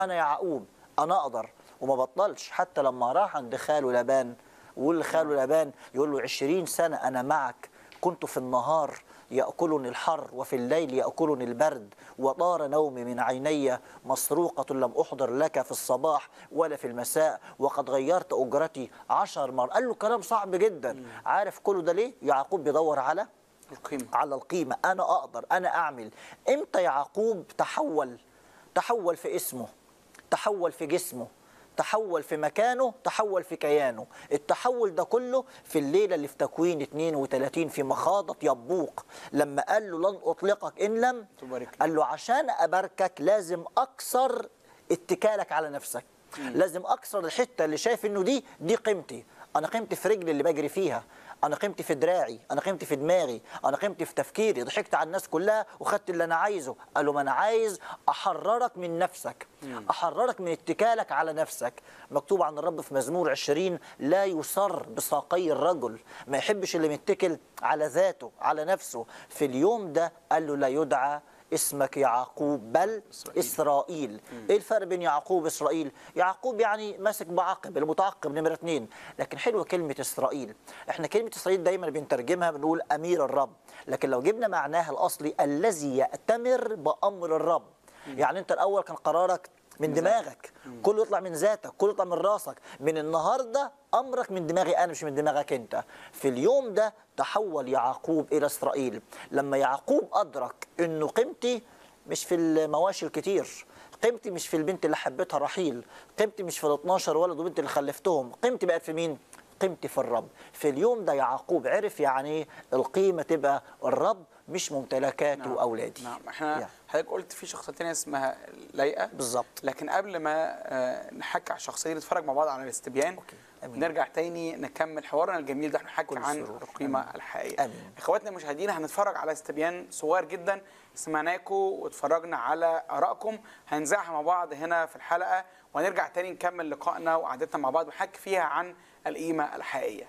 انا يعقوب انا اقدر وما بطلش حتى لما راح عند خاله لابان ويقول لخاله لابان يقول له عشرين سنة أنا معك كنت في النهار يأكلني الحر وفي الليل يأكلني البرد وطار نومي من عيني مسروقة لم أحضر لك في الصباح ولا في المساء وقد غيرت أجرتي عشر مرات قال له كلام صعب جدا عارف كله ده ليه يعقوب بيدور على القيمه على القيمة أنا أقدر أنا أعمل إمتى يعقوب تحول تحول في اسمه تحول في جسمه تحول في مكانه تحول في كيانه التحول ده كله في الليلة اللي في تكوين 32 في مخاضة يبوق لما قال له لن أطلقك إن لم تباركني. قال له عشان أباركك لازم أكسر اتكالك على نفسك لازم أكسر الحتة اللي شايف إنه دي دي قيمتي أنا قيمتي في رجلي اللي بجري فيها انا قيمتي في دراعي انا قيمتي في دماغي انا قيمتي في تفكيري ضحكت على الناس كلها وخدت اللي انا عايزه قال له ما انا عايز احررك من نفسك احررك من اتكالك على نفسك مكتوب عن الرب في مزمور 20 لا يسر بساقي الرجل ما يحبش اللي متكل على ذاته على نفسه في اليوم ده قال له لا يدعى اسمك يعقوب بل إسرائيل. إسرائيل إيه الفرق بين يعقوب وإسرائيل يعقوب يعني ماسك بعقب المتعقب نمرة اتنين لكن حلوة كلمة إسرائيل إحنا كلمة إسرائيل دايما بنترجمها بنقول أمير الرب لكن لو جبنا معناها الأصلي الذي يأتمر بأمر الرب يعني أنت الأول كان قرارك من دماغك كله يطلع من ذاتك كله يطلع من راسك من النهارده امرك من دماغي انا مش من دماغك انت في اليوم ده تحول يعقوب الى اسرائيل لما يعقوب ادرك انه قيمتي مش في المواشي الكتير قيمتي مش في البنت اللي حبيتها رحيل قيمتي مش في ال 12 ولد وبنت اللي خلفتهم قيمتي بقت في مين قيمتي في الرب في اليوم ده يعقوب عرف يعني ايه القيمه تبقى الرب مش ممتلكاتي نعم. واولادي نعم احنا يا. حضرتك قلت في شخصيه تانية اسمها لايقه بالظبط لكن قبل ما آه، نحكي على الشخصيه دي نتفرج مع بعض على الاستبيان أوكي. أمين. نرجع تاني نكمل حوارنا الجميل ده احنا نحكي كل عن سرور. القيمه أمين. الحقيقيه أمين. اخواتنا المشاهدين هنتفرج على استبيان صغير جدا سمعناكم واتفرجنا على ارائكم هنذاعها مع بعض هنا في الحلقه وهنرجع تاني نكمل لقائنا وقعدتنا مع بعض ونحكي فيها عن القيمه الحقيقيه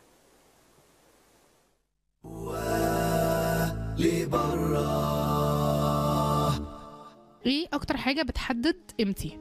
ايه اكتر حاجه بتحدد قيمتي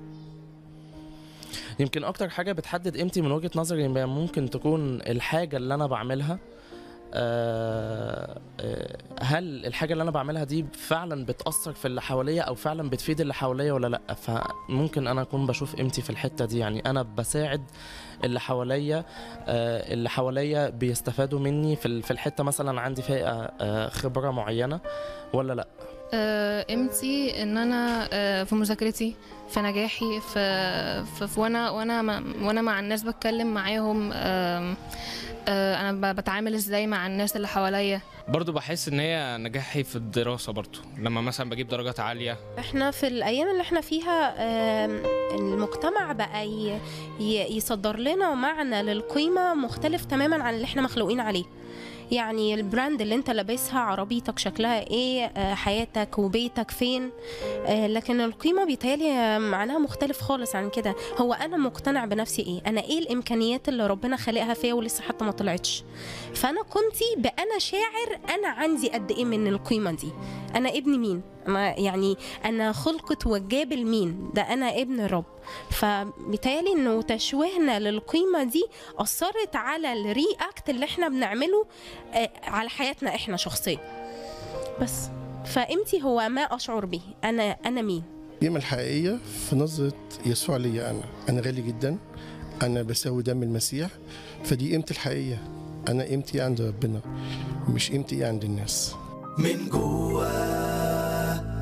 يمكن اكتر حاجه بتحدد قيمتي من وجهه نظري إن ممكن تكون الحاجه اللي انا بعملها آه، آه، هل الحاجه اللي انا بعملها دي فعلا بتاثر في اللي حواليا او فعلا بتفيد اللي حواليا ولا لا فممكن انا اكون بشوف قيمتي في الحته دي يعني انا بساعد اللي حواليا آه، اللي حواليا بيستفادوا مني في ال- في الحته مثلا عندي فيها آه، خبره معينه ولا لا آه، قيمتي ان انا آه، في مذاكرتي في نجاحي في, في, في وانا وانا مع- وانا مع الناس بتكلم معاهم آم، آه، انا ب- بتعامل ازاي مع الناس اللي حواليا برضو بحس ان هي نجاحي في الدراسة برضو لما مثلا بجيب درجات عالية احنا في الايام اللي احنا فيها آم، المجتمع بقى ي- ي- يصدر لنا معنى للقيمه مختلف تماما عن اللي احنا مخلوقين عليه يعني البراند اللي انت لابسها عربيتك شكلها ايه آه، حياتك وبيتك فين آه، لكن القيمه بيتهيألي معناها مختلف خالص عن كده هو انا مقتنع بنفسي ايه انا ايه الامكانيات اللي ربنا خالقها فيا ولسه حتى ما طلعتش فانا قيمتي بانا شاعر انا عندي قد ايه من القيمه دي انا ابن مين انا يعني انا خلقة وجاب مين ده انا ابن رب فبيتهيألي انه تشويهنا للقيمة دي اثرت على الرياكت اللي احنا بنعمله آه، على حياتنا احنا شخصيا بس فقيمتي هو ما اشعر به انا انا مين القيمة الحقيقية في نظرة يسوع ليا أنا أنا غالي جدا أنا بساوي دم المسيح فدي قيمتي الحقيقية أنا قيمتي عند ربنا مش قيمتي عند الناس من جوه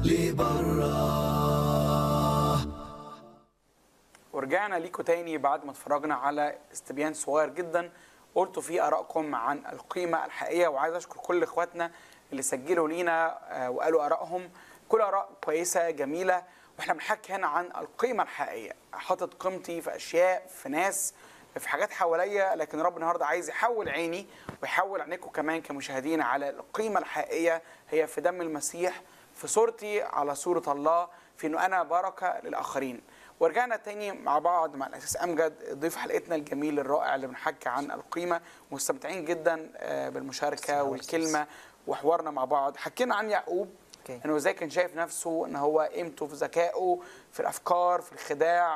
لبره ورجعنا ليكم تاني بعد ما اتفرجنا على استبيان صغير جدا قلتوا فيه ارائكم عن القيمه الحقيقيه وعايز اشكر كل اخواتنا اللي سجلوا لينا آه، وقالوا ارائهم كل اراء كويسه جميله واحنا بنحكي هنا عن القيمه الحقيقيه حاطط قيمتي في اشياء في ناس في حاجات حواليا لكن رب النهارده عايز يحول عيني ويحول عينيكم كمان كمشاهدين على القيمه الحقيقيه هي في دم المسيح في صورتي على صوره الله في انه انا بركه للاخرين ورجعنا تاني مع بعض مع الاساس امجد ضيف حلقتنا الجميل الرائع اللي بنحكي عن القيمه مستمتعين جدا آه، بالمشاركه والكلمه وحوارنا مع بعض حكينا عن يعقوب أوكي. انه ازاي كان شايف نفسه ان هو قيمته في ذكائه في الافكار في الخداع